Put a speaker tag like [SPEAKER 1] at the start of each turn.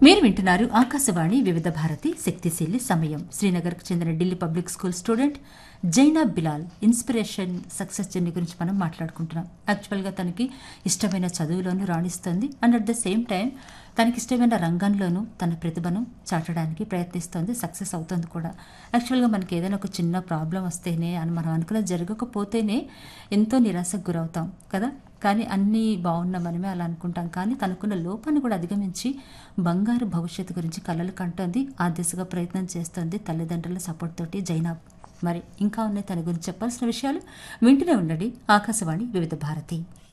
[SPEAKER 1] మీరు వింటున్నారు ఆకాశవాణి వివిధ భారతి శక్తిశీలి సమయం శ్రీనగర్కు చెందిన Delhi public school student Zainab Bilal inspiration success journey గురించి మనం మాట్లాడుకుంటున్నాం యాక్చువల్గా తనకి ఇష్టమైన చదువులోనూ రాణిస్తుంది and at the same time తనకి ఇష్టమైన రంగంలోనూ తన ప్రతిభను చాటడానికి ప్రయత్నిస్తోంది సక్సెస్ అవుతుంది కూడా యాక్చువల్గా మనకి ఏదైనా ఒక చిన్న ప్రాబ్లం వస్తేనే అని మనం అనుకున్న జరగకపోతేనే ఎంతో నిరాశకు గురవుతాం కదా కానీ అన్నీ బాగున్న మనమే అలా అనుకుంటాం కానీ తనకున్న లోపాన్ని కూడా అధిగమించి బంగారు భవిష్యత్తు గురించి కలలు కంటోంది ఆ దిశగా ప్రయత్నం చేస్తోంది తల్లిదండ్రుల సపోర్ట్ తోటి జైనాబ్ మరి ఇంకా ఉన్నాయి తన గురించి చెప్పాల్సిన విషయాలు వింటూనే ఉండండి ఆకాశవాణి వివిధ భారతి